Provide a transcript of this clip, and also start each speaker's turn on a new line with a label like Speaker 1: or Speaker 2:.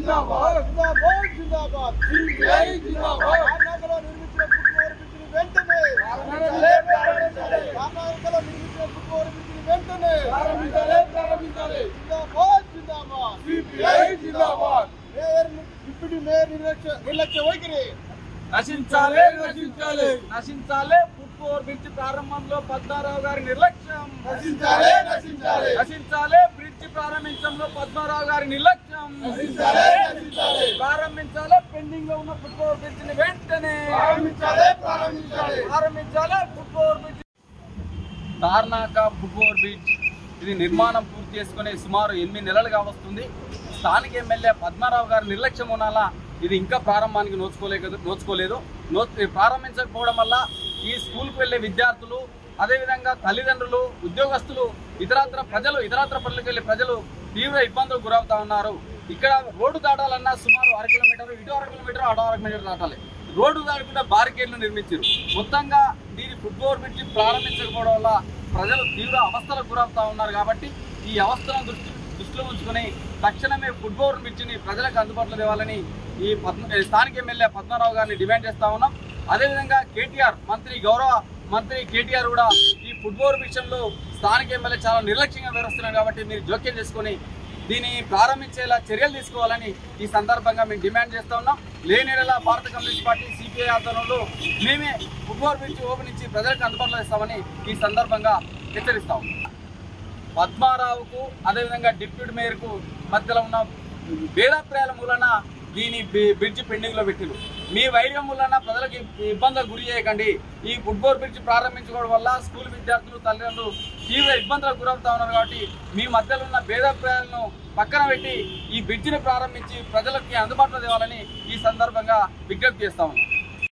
Speaker 1: జిందాబాద్
Speaker 2: జిందాబాద్ జిందాబాద్
Speaker 1: సిపిఐ జిందాబాద్
Speaker 2: కర్ణాటకలో నిర్మించిన ఫుట్బాల్ పిచ్చిని వెంటనే
Speaker 1: ప్రారంభించాలి, ప్రారంభించాలి.
Speaker 2: కర్ణాటకలో నిర్మించిన ఫుట్బాల్ పిచ్చిని వెంటనే
Speaker 1: ప్రారంభించాలి ప్రారంభించాలి
Speaker 2: జిందాబాద్ జిందాబాద్
Speaker 1: సిపిఐ జిందాబాద్
Speaker 2: మేయర్ డిప్యూటీ మేయర్ నిర్లక్ష్య నిర్లక్ష్య వైఖరి
Speaker 1: నశించాలి నశించాలి
Speaker 3: నశించాలి ఫుట్బాల్ బ్రిడ్జ్ ప్రారంభంలో పద్మారావు గారి నిర్లక్ష్యం
Speaker 1: నశించాలి నశించాలి
Speaker 3: నశించాలి బ్రిడ్జ్ ప్రారంభించడంలో పద్మారావు గారి నిర్లక్ష్యం
Speaker 1: నశించాలి నశించాలి
Speaker 3: ప్రారంభించాలి పెండింగ్ లో ఉన్న ఫుట్బాల్ బ్రిడ్జ్ ని వెంటనే
Speaker 1: ప్రారంభించాలి ప్రారంభించాలి
Speaker 3: ప్రారంభించాలి football bridge Tarnaka football bridge ఇది నిర్మాణం పూర్తి చేసుకుని సుమారు ఎనిమిది నెలలుగా వస్తుంది స్థానిక ఎమ్మెల్యే పద్మారావు గారి నిర్లక్ష్యం వల్ల ఇది ఇంకా ప్రారంభానికి నోచుకోలేక నోచుకోలేదు నో ప్రారంభించకపోవడం వల్ల ఈ స్కూల్కి వెళ్ళే విద్యార్థులు అదేవిధంగా తల్లిదండ్రులు ఉద్యోగస్తులు ఇతరత్ర ప్రజలు ఇతరత్ర పనులకు వెళ్ళే ప్రజలు తీవ్ర ఇబ్బందులకు గురవుతా ఉన్నారు ఇక్కడ రోడ్డు దాటాలన్నా సుమారు అర కిలోమీటర్ ఇటు అర కిలోమీటర్ అటు అర కిలోమీటర్ దాటాలి రోడ్డు దాటుకుంటే బారికేడ్లు నిర్మించారు మొత్తంగా దీని ఫుట్బాల్ బ్రిడ్జి ప్రారంభించకపోవడం వల్ల ప్రజలు తీవ్ర అవస్థలకు గురవుతా ఉన్నారు కాబట్టి ఈ అవస్థలను దృష్టి దృష్టిలో ఉంచుకొని తక్షణమే ఫుట్బాల్ బ్రిడ్జిని ప్రజలకు అందుబాటులో తేవాలని ఈ పద్మ ఈ స్థానిక ఎమ్మెల్యే పద్మారావు గారిని డిమాండ్ చేస్తా ఉన్నాం అదేవిధంగా కేటీఆర్ మంత్రి గౌరవ మంత్రి కేటీఆర్ కూడా ఈ ఫుట్బాల్ విషయంలో స్థానిక ఎమ్మెల్యే చాలా నిర్లక్ష్యంగా వ్యవహరిస్తున్నారు కాబట్టి మీరు జోక్యం చేసుకొని దీన్ని ప్రారంభించేలా చర్యలు తీసుకోవాలని ఈ సందర్భంగా మేము డిమాండ్ చేస్తా ఉన్నాం లేనిలా భారత కమ్యూనిస్ట్ పార్టీ సిపిఐ ఆధ్వర్యంలో మేమే ఫుట్బాల్ బ్రిడ్జ్ ఓపెన్ ఇచ్చి ప్రజలకు అందుబాటులో ఇస్తామని ఈ సందర్భంగా హెచ్చరిస్తాం పద్మారావుకు అదేవిధంగా డిప్యూటీ మేయర్కు మధ్యలో ఉన్న భేదాభిప్రాయాల మూలన దీని బి- బ్రిడ్జ్ పెండింగ్ లో పెట్టిరు మీ వైర్యం మూలన ప్రజలకు ఇబ్బందులకు గురి చేయకండి ఈ ఫుట్బాల్ బ్రిడ్జ్ ప్రారంభించుకోవడం వల్ల స్కూల్ విద్యార్థులు తల్లిదండ్రులు తీవ్ర ఇబ్బందులకు గురవుతా ఉన్నారు కాబట్టి మీ మధ్యలో ఉన్న భేదాభిప్రాయాలను పక్కన పెట్టి ఈ బ్రిడ్జిని ప్రారంభించి ప్రజలకి అందుబాటులో తేవాలని ఈ సందర్భంగా విజ్ఞప్తి చేస్తా ఉన్నాం